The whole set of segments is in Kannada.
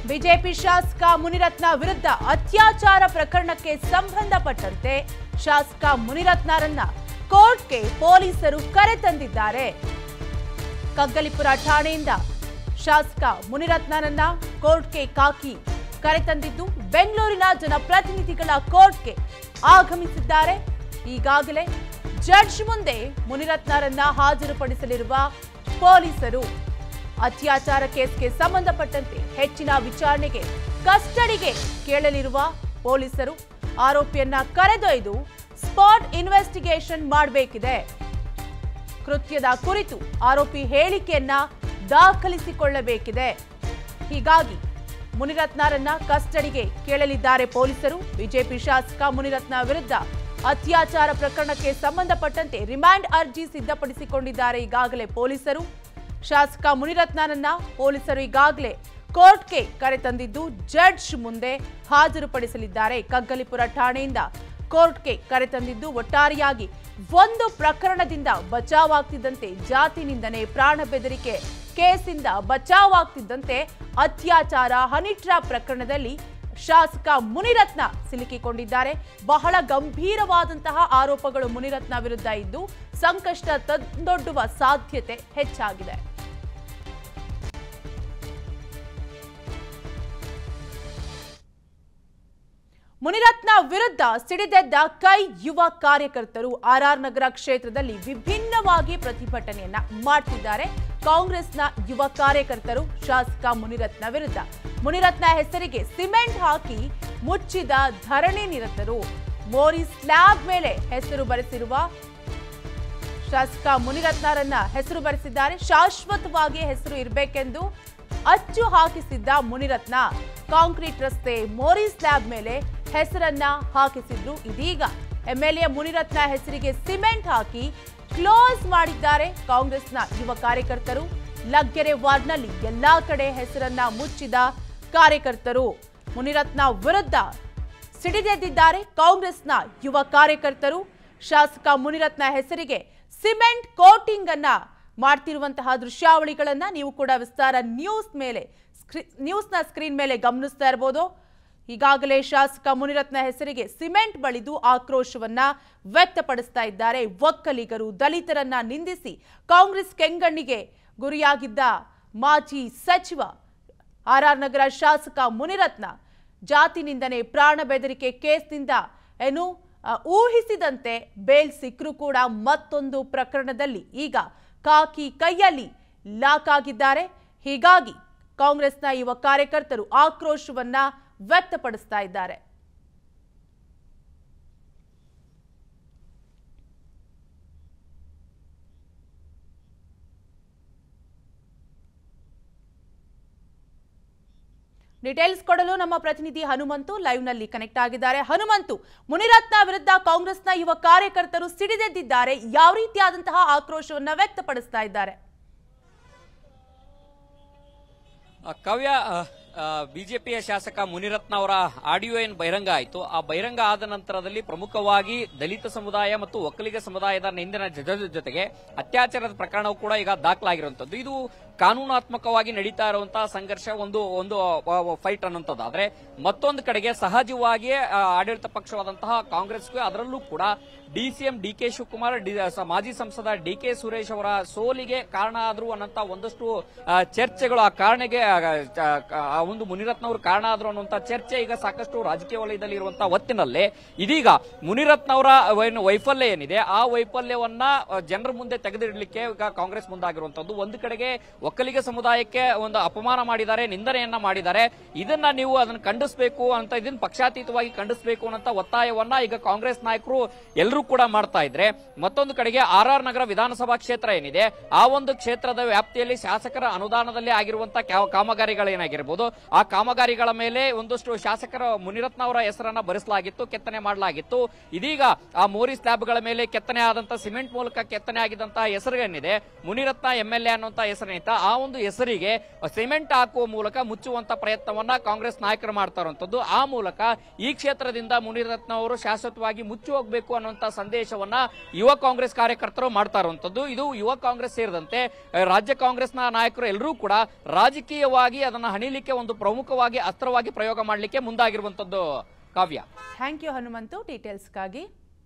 ಬಿಜೆಪಿ ಶಾಸಕ ಮುನಿರತ್ನ ವಿರುದ್ಧ ಅತ್ಯಾಚಾರ ಪ್ರಕರಣಕ್ಕೆ ಸಂಬಂಧಪಟ್ಟಂತೆ ಶಾಸಕ ಮುನಿರತ್ನರನ್ನ ಕೋರ್ಟ್ಗೆ ಪೊಲೀಸರು ಕರೆತಂದಿದ್ದಾರೆ ಕಗ್ಗಲಿಪುರ ಠಾಣೆಯಿಂದ ಶಾಸಕ ಮುನಿರತ್ನರನ್ನ ಕೋರ್ಟ್ಗೆ ಕಾಕಿ ಕರೆತಂದಿದ್ದು ಬೆಂಗಳೂರಿನ ಜನಪ್ರತಿನಿಧಿಗಳ ಕೋರ್ಟ್ಗೆ ಆಗಮಿಸಿದ್ದಾರೆ ಈಗಾಗಲೇ ಜಡ್ಜ್ ಮುಂದೆ ಮುನಿರತ್ನರನ್ನ ಹಾಜರುಪಡಿಸಲಿರುವ ಪೊಲೀಸರು ಅತ್ಯಾಚಾರ ಕೇಸ್ಗೆ ಸಂಬಂಧಪಟ್ಟಂತೆ ಹೆಚ್ಚಿನ ವಿಚಾರಣೆಗೆ ಕಸ್ಟಡಿಗೆ ಕೇಳಲಿರುವ ಪೊಲೀಸರು ಆರೋಪಿಯನ್ನ ಕರೆದೊಯ್ದು ಸ್ಪಾಟ್ ಇನ್ವೆಸ್ಟಿಗೇಷನ್ ಮಾಡಬೇಕಿದೆ ಕೃತ್ಯದ ಕುರಿತು ಆರೋಪಿ ಹೇಳಿಕೆಯನ್ನ ದಾಖಲಿಸಿಕೊಳ್ಳಬೇಕಿದೆ ಹೀಗಾಗಿ ಮುನಿರತ್ನರನ್ನ ಕಸ್ಟಡಿಗೆ ಕೇಳಲಿದ್ದಾರೆ ಪೊಲೀಸರು ಬಿಜೆಪಿ ಶಾಸಕ ಮುನಿರತ್ನ ವಿರುದ್ಧ ಅತ್ಯಾಚಾರ ಪ್ರಕರಣಕ್ಕೆ ಸಂಬಂಧಪಟ್ಟಂತೆ ರಿಮಾಂಡ್ ಅರ್ಜಿ ಸಿದ್ಧಪಡಿಸಿಕೊಂಡಿದ್ದಾರೆ ಈಗಾಗಲೇ ಪೊಲೀಸರು ಶಾಸಕ ಮುನಿರತ್ನರನ್ನ ಪೊಲೀಸರು ಈಗಾಗಲೇ ಕೋರ್ಟ್ಗೆ ಕರೆತಂದಿದ್ದು ಜಡ್ಜ್ ಮುಂದೆ ಹಾಜರುಪಡಿಸಲಿದ್ದಾರೆ ಕಗ್ಗಲಿಪುರ ಠಾಣೆಯಿಂದ ಕೋರ್ಟ್ಗೆ ಕರೆತಂದಿದ್ದು ಒಟ್ಟಾರೆಯಾಗಿ ಒಂದು ಪ್ರಕರಣದಿಂದ ಬಚಾವಾಗ್ತಿದ್ದಂತೆ ಜಾತಿ ನಿಂದನೆ ಪ್ರಾಣ ಬೆದರಿಕೆ ಕೇಸಿಂದ ಬಚಾವಾಗ್ತಿದ್ದಂತೆ ಅತ್ಯಾಚಾರ ಹನಿ ಟ್ರ್ಯಾಪ್ ಪ್ರಕರಣದಲ್ಲಿ ಶಾಸಕ ಮುನಿರತ್ನ ಸಿಲುಕಿಕೊಂಡಿದ್ದಾರೆ ಬಹಳ ಗಂಭೀರವಾದಂತಹ ಆರೋಪಗಳು ಮುನಿರತ್ನ ವಿರುದ್ಧ ಇದ್ದು ಸಂಕಷ್ಟ ತಂದೊಡ್ಡುವ ಸಾಧ್ಯತೆ ಹೆಚ್ಚಾಗಿದೆ ಮುನಿರತ್ನ ವಿರುದ್ಧ ಸಿಡಿದೆದ್ದ ಕೈ ಯುವ ಕಾರ್ಯಕರ್ತರು ಆರ್ಆರ್ ನಗರ ಕ್ಷೇತ್ರದಲ್ಲಿ ವಿಭಿನ್ನವಾಗಿ ಪ್ರತಿಭಟನೆಯನ್ನ ಮಾಡ್ತಿದ್ದಾರೆ ಕಾಂಗ್ರೆಸ್ನ ಯುವ ಕಾರ್ಯಕರ್ತರು ಶಾಸಕ ಮುನಿರತ್ನ ವಿರುದ್ಧ ಮುನಿರತ್ನ ಹೆಸರಿಗೆ ಸಿಮೆಂಟ್ ಹಾಕಿ ಮುಚ್ಚಿದ ಧರಣಿ ನಿರತರು ಮೋರಿ ಸ್ಲ್ಯಾಬ್ ಮೇಲೆ ಹೆಸರು ಬರೆಸಿರುವ ಶಾಸಕ ಮುನಿರತ್ನರನ್ನ ಹೆಸರು ಬರೆಸಿದ್ದಾರೆ ಶಾಶ್ವತವಾಗಿ ಹೆಸರು ಇರಬೇಕೆಂದು ಅಚ್ಚು ಹಾಕಿಸಿದ್ದ ಮುನಿರತ್ನ ಕಾಂಕ್ರೀಟ್ ರಸ್ತೆ ಮೋರಿ ಸ್ಲ್ಯಾಬ್ ಮೇಲೆ ಹೆಸರನ್ನ ಹಾಕಿಸಿದ್ರು ಇದೀಗ ಎಂಎಲ್ಎ ಮುನಿರತ್ನ ಹೆಸರಿಗೆ ಸಿಮೆಂಟ್ ಹಾಕಿ ಕ್ಲೋಸ್ ಮಾಡಿದ್ದಾರೆ ಕಾಂಗ್ರೆಸ್ನ ಯುವ ಕಾರ್ಯಕರ್ತರು ಲಗ್ಗೆರೆ ವಾರ್ಡ್ನಲ್ಲಿ ಎಲ್ಲಾ ಕಡೆ ಹೆಸರನ್ನ ಮುಚ್ಚಿದ ಕಾರ್ಯಕರ್ತರು ಮುನಿರತ್ನ ವಿರುದ್ಧ ಸಿಡಿದೆದ್ದಿದ್ದಾರೆ ಕಾಂಗ್ರೆಸ್ನ ಯುವ ಕಾರ್ಯಕರ್ತರು ಶಾಸಕ ಮುನಿರತ್ನ ಹೆಸರಿಗೆ ಸಿಮೆಂಟ್ ಕೋಟಿಂಗ್ ಅನ್ನ ಮಾಡ್ತಿರುವಂತಹ ದೃಶ್ಯಾವಳಿಗಳನ್ನ ನೀವು ಕೂಡ ವಿಸ್ತಾರ ನ್ಯೂಸ್ ಮೇಲೆ ಸ್ಕ್ರೀ- ನ್ಯೂಸ್ನ ಸ್ಕ್ರೀನ್ ಮೇಲೆ ಗಮನಿಸ್ತಾ ಇರಬಹುದು ಈಗಾಗಲೇ ಶಾಸಕ ಮುನಿರತ್ನ ಹೆಸರಿಗೆ ಸಿಮೆಂಟ್ ಬಳಿದು ಆಕ್ರೋಶವನ್ನ ವ್ಯಕ್ತಪಡಿಸ್ತಾ ಇದ್ದಾರೆ ಒಕ್ಕಲಿಗರು ದಲಿತರನ್ನ ನಿಂದಿಸಿ ಕಾಂಗ್ರೆಸ್ ಕೆಂಗಣ್ಣಿಗೆ ಗುರಿಯಾಗಿದ್ದ ಮಾಜಿ ಸಚಿವ ಆರ್ಆರ್ ನಗರ ಶಾಸಕ ಮುನಿರತ್ನ ಜಾತಿ ನಿಂದನೆ ಪ್ರಾಣ ಬೆದರಿಕೆ ಕೇಸ್ನಿಂದ ಏನು ಆ, ಊಹಿಸಿದಂತೆ ಬೇಲ್ ಸಿಕ್ಕರೂ ಕೂಡ ಮತ್ತೊಂದು ಪ್ರಕರಣದಲ್ಲಿ ಈಗ ಕಾಕಿ ಕೈಯಲ್ಲಿ ಲಾಕ್ ಆಗಿದ್ದಾರೆ ಹೀಗಾಗಿ ಕಾಂಗ್ರೆಸ್ನ ಯುವ ಕಾರ್ಯಕರ್ತರು ಆಕ್ರೋಶವನ್ನ ವ್ಯಕ್ತಪಡಿಸ್ತಾ ಇದ್ದಾರೆ ಡೀಟೇಲ್ಸ್ ಕೊಡಲು ನಮ್ಮ ಪ್ರತಿನಿಧಿ ಹನುಮಂತು ಲೈವ್ ನಲ್ಲಿ ಕನೆಕ್ಟ್ ಆಗಿದ್ದಾರೆ ಹನುಮಂತು ಮುನಿರತ್ನ ವಿರುದ್ಧ ಕಾಂಗ್ರೆಸ್ನ ಯುವ ಕಾರ್ಯಕರ್ತರು ಸಿಡಿದೆದ್ದಿದ್ದಾರೆ ಯಾವ ರೀತಿಯಾದಂತಹ ಆಕ್ರೋಶವನ್ನ ವ್ಯಕ್ತಪಡಿಸ್ತಾ ಇದ್ದಾರೆ ಆ, ಕಾವ್ಯ ಬಿಜೆಪಿಯ ಶಾಸಕ ಮುನಿರತ್ನ ಅವರ ಆಡಿಯೋ ಏನ್ ಬಹಿರಂಗ ಆಯಿತು ಆ ಬಹಿರಂಗ ಆದ ನಂತರದಲ್ಲಿ ಪ್ರಮುಖವಾಗಿ ದಲಿತ ಸಮುದಾಯ ಮತ್ತು ಒಕ್ಕಲಿಗ ಸಮುದಾಯದ ನಿಂದಿನ ಜೊತೆ ಜೊತೆಗೆ ಅತ್ಯಾಚಾರದ ಪ್ರಕರಣವು ಕೂಡ ಈಗ ದಾಖಲಾಗಿರುವಂತದ್ದು ಇದು ಕಾನೂನಾತ್ಮಕವಾಗಿ ನಡೀತಾ ಇರುವಂತಹ ಸಂಘರ್ಷ ಒಂದು ಒಂದು ಫೈಟ್ ಅನ್ನುವಂಥದ್ದು ಆದ್ರೆ ಮತ್ತೊಂದು ಕಡೆಗೆ ಸಹಜವಾಗಿಯೇ ಆ, ಆಡಳಿತ ಪಕ್ಷವಾದಂತಹ ಕಾಂಗ್ರೆಸ್ಗೆ ಅದರಲ್ಲೂ ಕೂಡ ಡಿಸಿಎಂ ಡಿ ಕೆ ಶಿವಕುಮಾರ್ ಡಿ- ಸ- ಮಾಜಿ ಸಂಸದ ಡಿ ಕೆ ಸುರೇಶ್ ಅವರ ಸೋಲಿಗೆ ಕಾರಣ ಆದ್ರು ಅನ್ನಂತ ಒಂದಷ್ಟು ಆ, ಚರ್ಚೆಗಳು ಆ ಕಾರಣಕ್ಕೆ ಆ, ಆ, ಆ ಒಂದು ಮುನಿರತ್ನ ಅವರು ಕಾರಣ ಆದ್ರು ಅನ್ನುವಂತ ಚರ್ಚೆ ಈಗ ಸಾಕಷ್ಟು ರಾಜಕೀಯ ವಲಯದಲ್ಲಿ ಇರುವಂತಹ ಹೊತ್ತಿನಲ್ಲೇ ಇದೀಗ ಮುನಿರತ್ನ ಅವರ ಏನು ವೈಫಲ್ಯ ಏನಿದೆ ಆ ವೈಫಲ್ಯವನ್ನ ಆ, ಜನರ ಮುಂದೆ ತೆಗೆದಿಡಲಿಕ್ಕೆ ಈಗ ಕಾಂಗ್ರೆಸ್ ಮುಂದಾಗಿರುವಂತದ್ದು ಒಂದು ಕಡೆಗೆ ಒಕ್ಕಲಿಗ ಸಮುದಾಯಕ್ಕೆ ಒಂದು ಅಪಮಾನ ಮಾಡಿದ್ದಾರೆ ನಿಂದನೆಯನ್ನ ಮಾಡಿದ್ದಾರೆ ಇದನ್ನ ನೀವು ಅದನ್ನ ಖಂಡಿಸಬೇಕು ಅಂತ ಇದನ್ನ ಪಕ್ಷಾತೀತವಾಗಿ ಖಂಡಿಸಬೇಕು ಅನ್ನೋ ಒತ್ತಾಯವನ್ನ ಈಗ ಕಾಂಗ್ರೆಸ್ ನಾಯಕರು ಎಲ್ಲರೂ ಕೂಡ ಮಾಡ್ತಾ ಇದ್ರೆ ಮತ್ತೊಂದು ಕಡೆಗೆ ಆರ್ ಆರ್ ನಗರ ವಿಧಾನಸಭಾ ಕ್ಷೇತ್ರ ಏನಿದೆ ಆ ಒಂದು ಕ್ಷೇತ್ರದ ವ್ಯಾಪ್ತಿಯಲ್ಲಿ ಶಾಸಕರ ಅನುದಾನದಲ್ಲಿ ಆಗಿರುವಂತಹ ಕ್ಯಾ- ಕಾಮಗಾರಿಗಳೇನಾಗಿರ್ಬೋದು ಆ ಕಾಮಗಾರಿಗಳ ಮೇಲೆ ಒಂದಷ್ಟು ಶಾಸಕರ ಮುನಿರತ್ನ ಅವರ ಹೆಸರನ್ನ ಬರೆಸಲಾಗಿತ್ತು ಕೆತ್ತನೆ ಮಾಡಲಾಗಿತ್ತು ಇದೀಗ ಆ ಮೋರಿ ಸ್ಲ್ಯಾಬ್ಗಳ ಮೇಲೆ ಕೆತ್ತನೆ ಆದಂತಹ ಸಿಮೆಂಟ್ ಮೂಲಕ ಕೆತ್ತನೆ ಆಗಿದಂತಹ ಹೆಸರು ಏನಿದೆ ಮುನಿರತ್ನ ಎಂ ಎಲ್ ಎ ಅನ್ನುವಂತ ಹೆಸರೇನಿತ್ತ ಆ ಒಂದು ಹೆಸರಿಗೆ ಸಿಮೆಂಟ್ ಹಾಕುವ ಮೂಲಕ ಮುಚ್ಚುವಂತ ಪ್ರಯತ್ನವನ್ನ ಕಾಂಗ್ರೆಸ್ ನಾಯಕರು ಮಾಡ್ತಾ ಇರುವಂತದ್ದು ಆ ಮೂಲಕ ಈ ಕ್ಷೇತ್ರದಿಂದ ಮುನಿರತ್ನ ಅವರು ಶಾಶ್ವತವಾಗಿ ಮುಚ್ಚಿ ಹೋಗಬೇಕು ಅನ್ನುವಂತ ಸಂದೇಶವನ್ನ ಯುವ ಕಾಂಗ್ರೆಸ್ ಕಾರ್ಯಕರ್ತರು ಮಾಡ್ತಾ ಇರುವಂತದ್ದು ಇದು ಯುವ ಕಾಂಗ್ರೆಸ್ ಸೇರಿದಂತೆ ಆ, ರಾಜ್ಯ ಕಾಂಗ್ರೆಸ್ನ ನಾಯಕರು ಎಲ್ಲರೂ ಕೂಡ ರಾಜಕೀಯವಾಗಿ ಅದನ್ನ ಹಣಿಲಿಕ್ಕೆ ಒಂದು ಪ್ರಮುಖವಾಗಿ ಅಸ್ತ್ರವಾಗಿ ಪ್ರಯೋಗ ಮಾಡಲಿಕ್ಕೆ ಮುಂದಾಗಿರುವಂತದ್ದು ಕಾವ್ಯ ಥ್ಯಾಂಕ್ ಯು ಹನುಮಂತು ಡೀಟೇಲ್ಸ್ಗಾಗಿ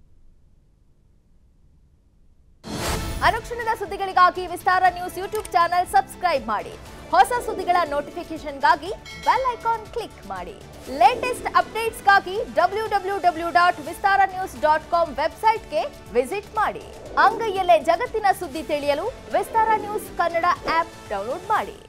ಅನುಕ್ಷಣದ ಸುದ್ದಿಗಳಿಗಾಗಿ Vistara news YouTube channel subscribe ಮಾಡಿ ಹೊಸ ಸುದ್ದಿಗಳ ನೋಟಿಫಿಕೇಶನ್ಗಾಗಿ ಬೆಲ್ ಐಕಾನ್ ಕ್ಲಿಕ್ ಮಾಡಿ ಲೇಟೆಸ್ಟ್ ಅಪ್ಡೇಟ್ಸ್ಗಾಗಿ W W W dot Vistara news dot com ವೆಬ್ಸೈಟ್ಗೆ ವಿಸಿಟ್ ಮಾಡಿ ಅಂಗೈಯಲ್ಲೇ ಜಗತ್ತಿನ ಸುದ್ದಿ ತಿಳಿಯಲು Vistara news Kannada app download ಮಾಡಿ